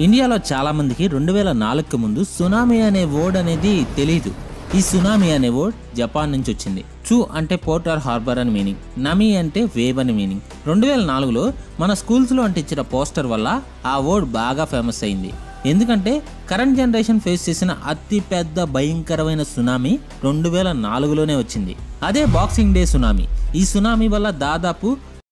ఇండియాలో చాలా మందికి రెండు వేల నాలుగుకి ముందు సునామీ అనే వర్డ్ అనేది తెలియదు ఈ సునామీ అనే వర్డ్ జపాన్ నుంచి వచ్చింది చు అంటే పోర్ట్ ఆర్ హార్బర్ అని మీనింగ్ నమి అంటే వేవ్ అని మీనింగ్ రెండు వేల నాలుగులో మన స్కూల్స్లో అంటించిన పోస్టర్ వల్ల ఆ వర్డ్ బాగా ఫేమస్ అయింది ఎందుకంటే కరెంట్ జనరేషన్ ఫేస్ చేసిన అతి పెద్ద భయంకరమైన సునామీ రెండు వేల నాలుగులోనే వచ్చింది అదే బాక్సింగ్ డే సునామీ ఈ సునామీ వల్ల దాదాపు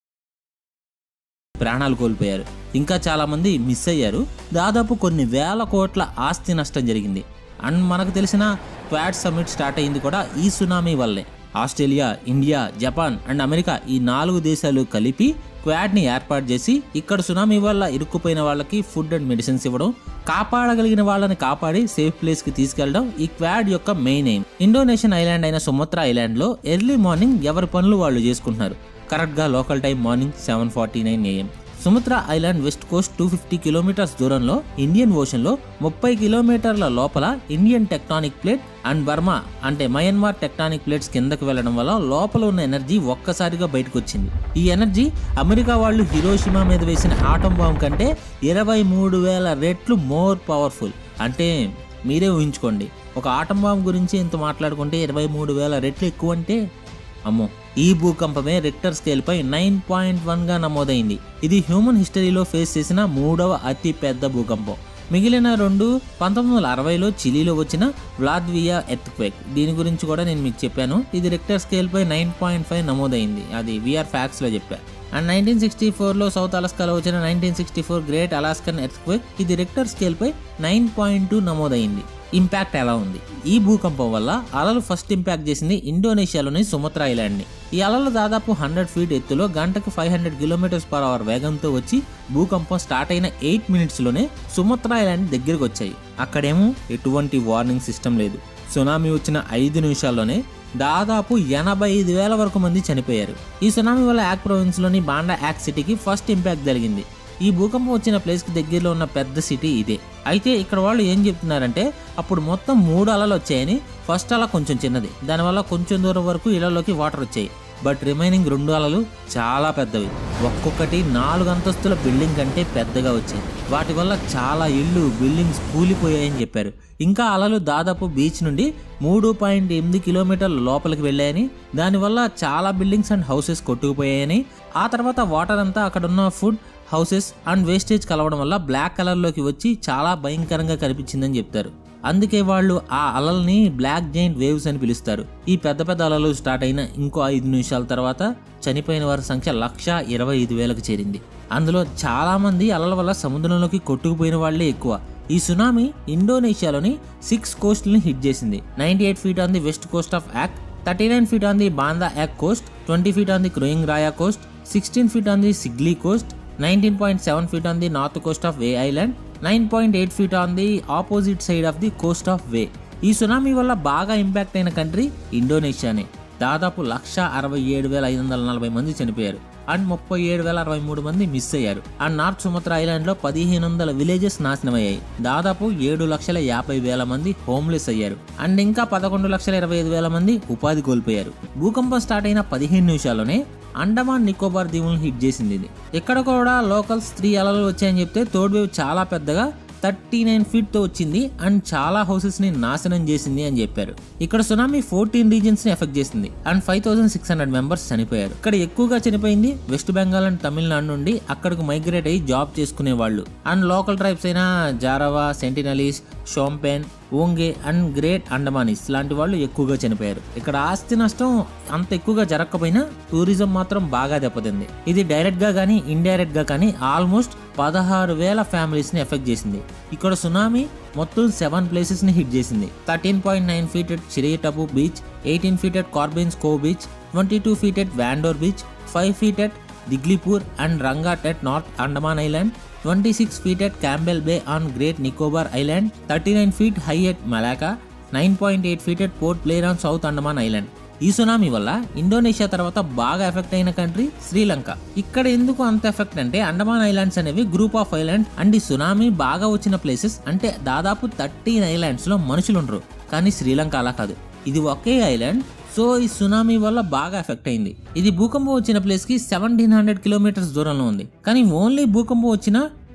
ప్రాణాలు కోల్పోయారు ఇంకా చాలా మంది మిస్ అయ్యారు దాదాపు కొన్ని వేల కోట్ల ఆస్తి నష్టం జరిగింది అండ్ మనకు తెలిసిన క్వాడ్ సమ్మిట్ స్టార్ట్ అయింది కూడా ఈ సునామీ వల్లే Australia India Japan and America ఈ నాలుగు దేశాలు కలిపి క్వాడ్ని ఏర్పాటు చేసి ఇక్కడ సునామీ వల్ల ఇరుక్కుపోయిన వాళ్ళకి ఫుడ్ అండ్ మెడిసిన్స్ ఇవ్వడం కాపాడగలిగిన వాళ్ళని కాపాడి సేఫ్ ప్లేస్ కి తీసుకెళ్లడం ఈ క్వాడ్ యొక్క మెయిన్ ఎయిమ్ ఇండోనేషియన్ ఐలాండ్ అయిన సుమత్రా ఐలాండ్ లో ఎర్లీ మార్నింగ్ ఎవరి పనులు వాళ్ళు చేసుకుంటున్నారు కరెక్ట్గా local time morning seven forty nine AM Sumatra island west coast two fifty kilometres దూరంలో ఇండియన్ ఓషన్లో ముప్పై కిలోమీటర్ల లోపల Indian tectonic plate and Burma అంటే మయన్మార్ టెక్టానిక్ ప్లేట్స్ కిందకు వెళ్లడం వల్ల లోపల ఉన్న ఎనర్జీ ఒక్కసారిగా బయటకు వచ్చింది ఈ ఎనర్జీ అమెరికా వాళ్ళు హిరోషిమా మీద వేసిన ఆటం బాంబ్ కంటే ఇరవై మూడు వేల రెట్లు మోర్ పవర్ఫుల్ అంటే మీరే ఊహించుకోండి ఒక ఆటం బాంబ్ గురించి ఇంత మాట్లాడుకుంటే ఇరవై మూడు వేల రెట్లు ఎక్కువ అంటే అమ్మో ఈ భూకంపమే రిక్టర్ స్కేల్ పై నైన్ పాయింట్ వన్ గా నమోదైంది ఇది హ్యూమన్ హిస్టరీలో ఫేస్ చేసిన మూడవ అతి పెద్ద భూకంపం మిగిలిన రెండు పంతొమ్మిది వందల అరవైలో చిలీలో వచ్చిన వ్లాద్వియా ఎర్త్క్వేక్ దీని గురించి కూడా నేను మీకు చెప్పాను ఇది రిక్టర్ స్కేల్ పై నైన్ పాయింట్ ఫైవ్ నమోదైంది అది విఆర్ ఫ్యాక్స్ లో చెప్పా అండ్ నైన్టీన్ సిక్స్టీ ఫోర్లో సౌత్ అలాస్కాలో వచ్చిన nineteen sixty four great Alaskan earthquake ఇది రిక్టర్ స్కేల్ పై నైన్ పాయింట్ టూ నమోదైంది ఇంపాక్ట్ ఎలా ఉంది ఈ భూకంపం వల్ల అలలు ఫస్ట్ ఇంపాక్ట్ చేసింది ఇండోనేషియాలోని సుమత్రా ఐలాండ్ని ఈ అలలు దాదాపు హండ్రెడ్ ఫీట్ ఎత్తులో గంటకు five hundred kilometres per hour వేగంతో వచ్చి భూకంపం స్టార్ట్ అయిన ఎయిట్ మినిట్స్లోనే సుమత్రా ఐలాండ్ దగ్గరికి వచ్చాయి అక్కడేమో ఎటువంటి వార్నింగ్ సిస్టమ్ లేదు సునామీ వచ్చిన ఐదు నిమిషాల్లోనే దాదాపు ఎనభై ఐదు వేల వరకు మంది చనిపోయారు ఈ సునామీ వల్ల యాక్ ప్రావిన్స్లోని బాండా యాక్ సిటీకి ఫస్ట్ ఇంపాక్ట్ జరిగింది ఈ భూకంపం వచ్చిన ప్లేస్కి దగ్గరలో ఉన్న పెద్ద సిటీ ఇదే అయితే ఇక్కడ వాళ్ళు ఏం చెప్తున్నారంటే అప్పుడు మొత్తం మూడు అలలు వచ్చాయని ఫస్ట్ అల కొంచెం చిన్నది దానివల్ల కొంచెం దూరం వరకు ఇళ్లలోకి వాటర్ వచ్చాయి బట్ రిమైనింగ్ రెండు అలలు చాలా పెద్దవి ఒక్కొక్కటి నాలుగు అంతస్తుల బిల్డింగ్ కంటే పెద్దగా వచ్చాయి వాటి వల్ల చాలా ఇళ్ళు బిల్డింగ్స్ కూలిపోయాయని చెప్పారు ఇంకా అలలు దాదాపు బీచ్ నుండి మూడు పాయింట్ ఎనిమిది కిలోమీటర్ల లోపలికి వెళ్ళాయని దానివల్ల చాలా బిల్డింగ్స్ అండ్ హౌసెస్ కొట్టుకుపోయాయని ఆ తర్వాత వాటర్ అంతా అక్కడున్న ఫుడ్ హౌసెస్ అండ్ వేస్టేజ్ కలవడం వల్ల బ్లాక్ కలర్లోకి వచ్చి చాలా భయంకరంగా కనిపించిందని చెప్తారు అందుకే వాళ్ళు ఆ అలల్ని బ్లాక్ జైంట్ వేవ్స్ అని పిలుస్తారు ఈ పెద్ద పెద్ద అలలు స్టార్ట్ అయిన ఇంకో ఐదు నిమిషాల తర్వాత చనిపోయిన వారి సంఖ్య లక్ష ఇరవై ఐదు వేలకు చేరింది అందులో చాలా మంది అలల వల్ల సముద్రంలోకి కొట్టుకుపోయిన వాళ్ళే ఎక్కువ ఈ సునామీ ఇండోనేషియాలోని సిక్స్ కోస్ట్ని హిట్ చేసింది ninety eight feet on the west coast of Aceh thirty nine feet on the Banda Aceh coast twenty feet on the Krueng Raya coast sixteen feet on the Sigli coast nineteen point seven feet on the north coast of Weh island nine point eight feet on the opposite side of the coast of Weh ఈ tsunami వల్ల బాగా impact అయిన country ఇండోనేషియానే దాదాపు లక్ష అరవై ఏడు వేల ఐదు వందల నలభై మంది చనిపోయారు అండ్ ముప్పై ఏడు వేల అరవై మూడు మంది మిస్ అయ్యారు అండ్ నార్త్ సుమత్రా ఐలాండ్ లో పదిహేను వందల విలేజెస్ నాశనమయ్యాయి దాదాపు ఏడు లక్షల యాభై వేల మంది హోమ్లెస్ అయ్యారు అండ్ ఇంకా పదకొండు లక్షల ఇరవై ఐదు వేల మంది ఉపాధి కోల్పోయారు భూకంపం స్టార్ట్ అయిన పదిహేను నిమిషాల్లోనే అండమాన్ నికోబార్ దీవులను హిట్ చేసింది ఇది ఇక్కడ కూడా లోకల్స్ త్రీ అలలు వచ్చాయని చెప్తే థర్డ్ వేవ్ చాలా పెద్దగా థర్టీ నైన్ ఫీట్తో వచ్చింది అండ్ చాలా హౌసెస్ని నాశనం చేసింది అని చెప్పారు ఇక్కడ సునామీ ఫోర్టీన్ రీజన్స్ని ఎఫెక్ట్ చేసింది and five thousand six hundred members చనిపోయారు ఇక్కడ ఎక్కువగా చనిపోయింది వెస్ట్ బెంగాల్ అండ్ తమిళనాడు నుండి అక్కడికి మైగ్రేట్ అయ్యి జాబ్ చేసుకునే వాళ్ళు అండ్ లోకల్ ట్రైబ్స్ అయిన Jarawa Sentinelese Shompen Onge and great Andamanese లాంటి వాళ్ళు ఎక్కువగా చనిపోయారు ఇక్కడ ఆస్తి నష్టం అంత ఎక్కువగా జరగకపోయినా టూరిజం మాత్రం బాగా దెబ్బతింది ఇది డైరెక్ట్ గా కానీ ఇండైరెక్ట్ గా కానీ ఆల్మోస్ట్ పదహారు వేల ఫ్యామిలీస్ ని ఎఫెక్ట్ చేసింది ఇక్కడ సునామీ మొత్తం సెవెన్ ప్లేసెస్ ని హిట్ చేసింది thirteen point nine feet at Chiriyatapu beach eighteen feet at Corbyn's Cove beach twenty two feet at Wandoor beach five feet at Diglipur and Rangat at north Andaman island twenty six feet at Campbell Bay on great Nicobar island thirty nine feet high at Malacca nine point eight feet at Port Blair on south Andaman island ఈ tsunami వల్ల Indonesia తర్వాత బాగా effect అయిన country Sri Lanka ఇక్కడ ఎందుకు అంత effect అంటే Andaman islands అనేవి గ్రూప్ ఆఫ్ ఐలాండ్స్ అండ్ ఈ సునామీ బాగా వచ్చిన ప్లేసెస్ అంటే దాదాపు థర్టీన్ ఐలాండ్స్ లో మనుషులు ఉండరు కానీ శ్రీలంక అలా కాదు ఇది ఒకే ఐలాండ్ సో ఈ సునామీ వల్ల బాగా ఎఫెక్ట్ అయింది ఇది భూకంపం వచ్చిన ప్లేస్ కి సెవెంటీన్ హండ్రెడ్ కిలోమీటర్స్ దూరంలో ఉంది కానీ ఓన్లీ భూకంపం వచ్చిన టూ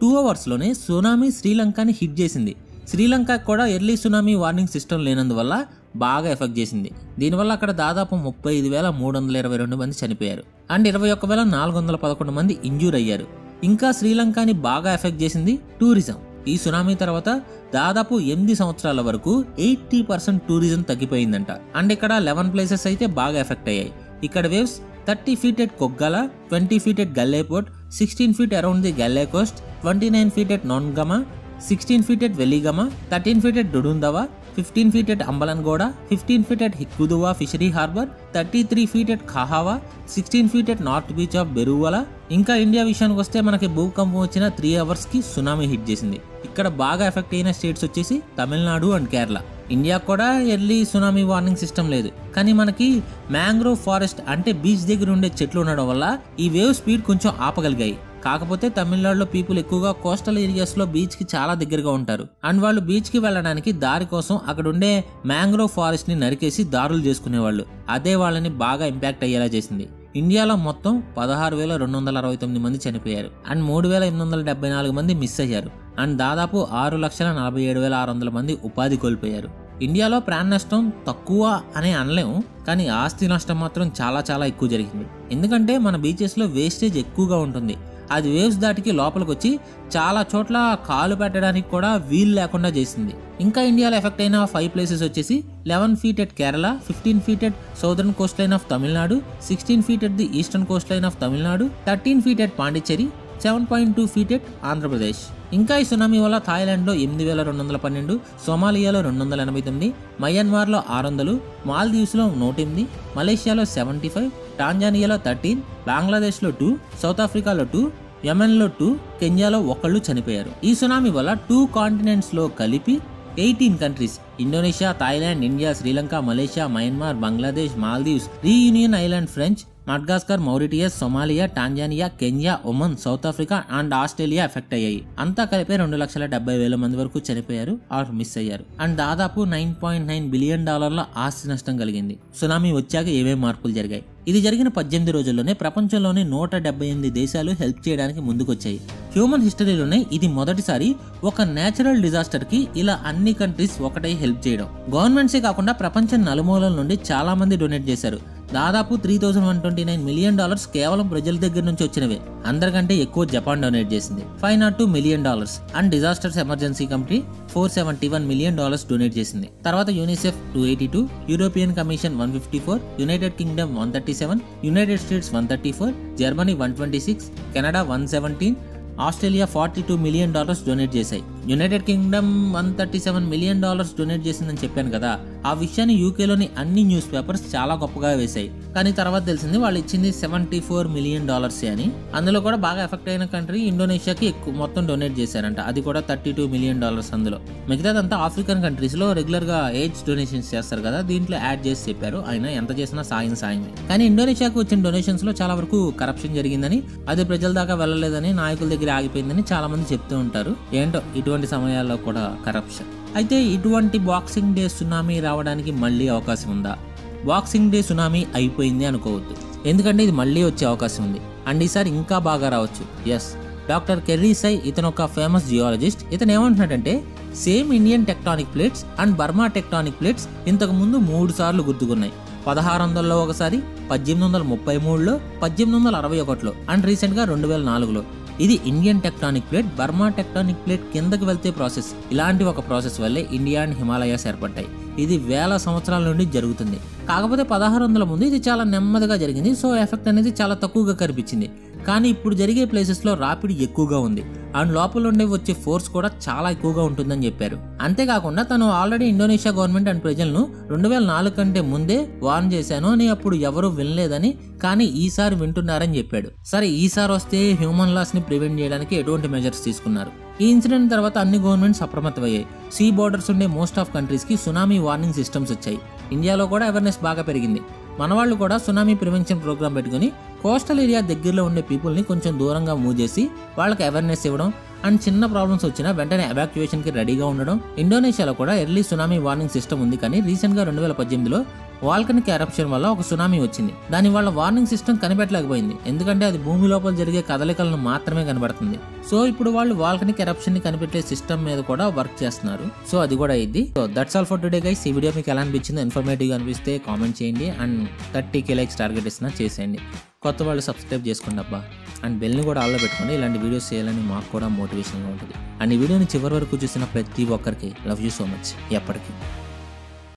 టూ అవర్స్లోనే సునామీ శ్రీలంకని హిట్ చేసింది శ్రీలంక కూడా ఎర్లీ సునామీ వార్నింగ్ సిస్టమ్ లేనందువల్ల బాగా ఎఫెక్ట్ చేసింది దీనివల్ల అక్కడ దాదాపు ముప్పై ఐదు వేల మూడు వందల ఇరవై రెండు మంది చనిపోయారు అండ్ ఇరవై ఒక్క వేల నాలుగు వందల పదకొండు మంది ఇంజూర్ అయ్యారు ఇంకా శ్రీలంకని బాగా ఎఫెక్ట్ చేసింది టూరిజం ఈ సునామీ తర్వాత దాదాపు ఎనిమిది సంవత్సరాల వరకు ఎయిటీ పర్సెంట్ టూరిజం తగ్గిపోయిందంట అండ్ ఇక్కడ లెవెన్ ప్లేసెస్ అయితే బాగా ఎఫెక్ట్ అయ్యాయి ఇక్కడ waves thirty feet at Koggala twenty feet at Galle port sixteen feet around the Galle coast twenty nine feet at Nonagama sixteen feet at Weligama thirteen feet at Dodanduwa fifteen feet at Ambalangoda fifteen feet at Hikkaduwa fishery harbour thirty three feet at Kahawa sixteen feet at north beach of Beruwala ఇంకా India విషయానికి వస్తే మనకి భూకంపం వచ్చిన three hours కి tsunami hit చేసింది ఇక్కడ బాగా ఎఫెక్ట్ అయిన స్టేట్స్ వచ్చేసి తమిళనాడు అండ్ కేరళ ఇండియా కూడా ఎర్లీ సునామీ వార్నింగ్ సిస్టమ్ లేదు కానీ మనకి మ్యాంగ్రోవ్ ఫారెస్ట్ అంటే బీచ్ దగ్గర ఉండే చెట్లు ఉండడం వల్ల ఈ వేవ్ స్పీడ్ కొంచెం ఆపగలిగాయి కాకపోతే తమిళనాడులో పీపుల్ ఎక్కువగా కోస్టల్ ఏరియాస్ లో బీచ్ కి చాలా దగ్గరగా ఉంటారు అండ్ వాళ్ళు బీచ్ కి వెళ్ళడానికి దారి కోసం అక్కడ ఉండే మ్యాంగ్రోవ్ ఫారెస్ట్ ని నరికేసి దారులు చేసుకునేవాళ్ళు అదే వాళ్ళని బాగా ఇంపాక్ట్ అయ్యేలా చేసింది ఇండియాలో మొత్తం పదహారు వేల రెండు వందల అరవై తొమ్మిది మంది చనిపోయారు అండ్ మూడు వేల ఎనిమిది వందల డెబ్బై నాలుగు మంది మిస్ అయ్యారు అండ్ దాదాపు ఆరు లక్షల నలభై ఏడు వేల ఆరు వందల మంది ఉపాధి కోల్పోయారు ఇండియాలో ప్రాణ నష్టం తక్కువ అనే అనలేము కానీ ఆస్తి నష్టం మాత్రం చాలా చాలా ఎక్కువ జరిగింది ఎందుకంటే మన బీచెస్లో వేస్టేజ్ ఎక్కువగా ఉంటుంది అది వేవ్స్ దాటికి లోపలికి వచ్చి చాలా చోట్ల కాలు పెట్టడానికి కూడా వీలు లేకుండా చేసింది ఇంకా ఇండియాలో ఎఫెక్ట్ అయిన ఫైవ్ ప్లేసెస్ వచ్చేసి eleven feet at Kerala fifteen feet at southern coast line of Tamil Nadu sixteen feet at the eastern coast line of Tamil Nadu thirteen feet at Pondicherry seven point two feet at Andhra Pradesh ఇంకా ఈ సునామీ వల్ల థాయిలాండ్లో ఎనిమిది వేల రెండు వందల పన్నెండు సోమాలియాలో రెండు వందల ఎనభై తొమ్మిది మయన్మార్లో ఆరు వందలు మాల్దీవ్స్లో నూట ఎనిమిది మలేషియాలో సెవెంటీ ఫైవ్ టాంజానియాలో థర్టీన్ బంగ్లాదేశ్లో టూ సౌత్ ఆఫ్రికాలో టూ యెమెన్లో టూ కెన్యాలో ఒకళ్ళు చనిపోయారు ఈ సునామీ వల్ల టూ కాంటినెంట్స్లో కలిపి eighteen countries Indonesia Thailand India Sri Lanka Malaysia Myanmar Bangladesh Maldives Reunion island French Madagascar Mauritius Somalia Tanzania Kenya Oman South Africa and Australia effect అయ్యాయి అంతా కలిపి రెండు లక్షల డెబ్బై వేల మంది వరకు చనిపోయారు ఆర్ మిస్ అయ్యారు అండ్ దాదాపు నైన్ పాయింట్ నైన్ బిలియన్ డాలర్ల ఆస్తి నష్టం కలిగింది సునామీ వచ్చాక ఏమేం మార్పులు జరిగాయి ఇది జరిగిన పద్దెనిమిది రోజుల్లోనే ప్రపంచంలోని నూట డెబ్బై ఎనిమిది దేశాలు హెల్ప్ చేయడానికి ముందుకొచ్చాయి హ్యూమన్ హిస్టరీలోనే ఇది మొదటిసారి ఒక నేచురల్ డిజాస్టర్ కి ఇలా అన్ని కంట్రీస్ ఒకటై హెల్ప్ చేయడం గవర్నమెంట్సే కాకుండా ప్రపంచం నలుమూలల నుండి చాలా మంది డొనేట్ చేశారు దాదాపు three thousand one twenty nine million dollars కేవలం ప్రజల దగ్గర నుంచి వచ్చినవే అందరికంటే ఎక్కువ జపాన్ డొనేట్ చేసింది five nought two million dollars and disasters emergency committee four seventy one million dollars donate చేసింది తర్వాత UNICEF two eighty two European commission one fifty four United Kingdom one thirty seven United States one thirty four Germany one twenty six Canada one seventeen Australia forty two million dollars donate చేశాయి United Kingdom one thirty seven million dollars donate చేసిందని చెప్పాను కదా ఆ విషయాన్ని యూకేలోని అన్ని news papers చాలా గొప్పగా వేశాయి కానీ తర్వాత తెలిసింది వాళ్ళు ఇచ్చింది సెవెంటీ ఫోర్ మిలియన్ డాలర్స్ అని అందులో కూడా బాగా ఎఫెక్ట్ అయిన కంట్రీ ఇండోనేషియాకి ఎక్కువ మొత్తం డొనేట్ చేశారంట అది కూడా థర్టీ టూ మిలియన్ డాలర్స్ అందులో మిగతాదంతా ఆఫ్రికన్ కంట్రీస్ లో రెగ్యులర్ గా ఏజ్ డొనేషన్స్ చేస్తారు కదా దీంట్లో యాడ్ చేసి చెప్పారు ఆయన ఎంత చేసినా సాయం సాయమే కానీ ఇండోనేషియాకు వచ్చిన డొనేషన్స్ లో చాలా వరకు కరప్షన్ జరిగిందని అది ప్రజల దాకా వెళ్ళలేదని నాయకుల దగ్గర ఆగిపోయిందని చాలా మంది చెప్తూ ఉంటారు ఏంటో ఇటువంటి సమయాల్లో కూడా కరప్షన్ అయితే ఇటువంటి బాక్సింగ్ డే సునామీ రావడానికి మళ్ళీ అవకాశం ఉందా బాక్సింగ్ డే సునామీ అయిపోయింది అనుకోవద్దు ఎందుకంటే ఇది మళ్ళీ వచ్చే అవకాశం ఉంది అండ్ ఈసారి ఇంకా బాగా రావచ్చు ఎస్ డాక్టర్ కెర్రీ సై ఇతను ఒక ఫేమస్ జియాలజిస్ట్ ఇతను ఏమంటున్నాడంటే same Indian tectonic plates and Burma tectonic plates ఇంతకు ముందు మూడు సార్లు గుర్తుకున్నాయి పదహారు వందలలో ఒకసారి పద్దెనిమిది వందల ముప్పై మూడులో పద్దెనిమిది వందల అరవై ఒకటిలో అండ్ రీసెంట్గా రెండు వేల నాలుగులో ఇది Indian tectonic plate Burma tectonic plate కిందకి వెళ్తే ప్రాసెస్ ఇలాంటి ఒక ప్రాసెస్ వల్లే ఇండియా అండ్ హిమాలయాస్ ఏర్పడ్డాయి ఇది వేల సంవత్సరాల నుండి జరుగుతుంది కాకపోతే పదహారు వందల ముందు ఇది చాలా నెమ్మదిగా జరిగింది సో ఎఫెక్ట్ అనేది చాలా తక్కువగా కనిపించింది కానీ ఇప్పుడు జరిగే ప్లేసెస్లో రాపిడ్ ఎక్కువగా ఉంది అండ్ లోపల నుండి వచ్చే ఫోర్స్ కూడా చాలా ఎక్కువగా ఉంటుందని చెప్పారు అంతేకాకుండా తను ఆల్రెడీ ఇండోనేషియా గవర్నమెంట్ అండ్ ప్రజలను రెండు వేల నాలుగు కంటే ముందే వార్న్ చేశాను అని అప్పుడు ఎవరు వినలేదని కానీ ఈసారి వింటున్నారని చెప్పాడు సరే ఈసారి వస్తే హ్యూమన్ లాస్ ని ప్రివెంట్ చేయడానికి ఎటువంటి మెజర్స్ తీసుకున్నారు ఈ ఇన్సిడెంట్ తర్వాత అన్ని గవర్నమెంట్స్ అప్రమత్తమయ్యాయి సీ బోర్డర్స్ ఉండే మోస్ట్ ఆఫ్ కంట్రీస్ కి సునామీ వార్నింగ్ సిస్టమ్స్ వచ్చాయి ఇండియాలో కూడా అవేర్నెస్ బాగా పెరిగింది మన వాళ్ళు కూడా సునామీ ప్రివెన్షన్ ప్రోగ్రామ్ పెట్టుకుని కోస్టల్ ఏరియా దగ్గరలో ఉండే పీపుల్ని కొంచెం దూరంగా మూవ్ చేసి వాళ్ళకి అవేర్నెస్ ఇవ్వడం అండ్ చిన్న ప్రాబ్లమ్స్ వచ్చినా వెంటనే ఎవాక్యుయేషన్కి రెడీగా ఉండడం ఇండోనేషియాలో కూడా ఎర్లీ సునామీ వార్నింగ్ సిస్టమ్ ఉంది కానీ రీసెంట్గా రెండు వేల పద్దెనిమిదిలో వాల్కనిక్ ఎరప్షన్ వల్ల ఒక సునామీ వచ్చింది దాని వల్ల వార్నింగ్ సిస్టమ్ కనిపెట్టలేకపోయింది ఎందుకంటే అది భూమి లోపల జరిగే కదలికలను మాత్రమే కనబడుతుంది సో ఇప్పుడు వాళ్ళు వాల్కనిక్ ఎరప్షన్ ని కనిపెట్టే సిస్టమ్ మీద కూడా వర్క్ చేస్తున్నారు సో అది కూడా అయింది so that's all for today guys ఈ వీడియో మీకు ఎలా అనిపించిందో ఇన్ఫర్మేటివ్ గా అనిపిస్తే కామెంట్ చేయండి and thirty K likes target ఇస్తున్నా చేసేయండి కొత్త వాళ్ళు సబ్స్క్రైబ్ చేసుకోండి అబ్బా అండ్ బెల్ని కూడా ఆల్లో పెట్టుకోండి ఇలాంటి వీడియోస్ చేయాలని మాకు కూడా మోటివేషన్గా ఉంటుంది అండ్ ఈ వీడియోని చివరి వరకు చూసిన ప్రతి ఒక్కరికి లవ్ యూ సో మచ్ ఎప్పటికీ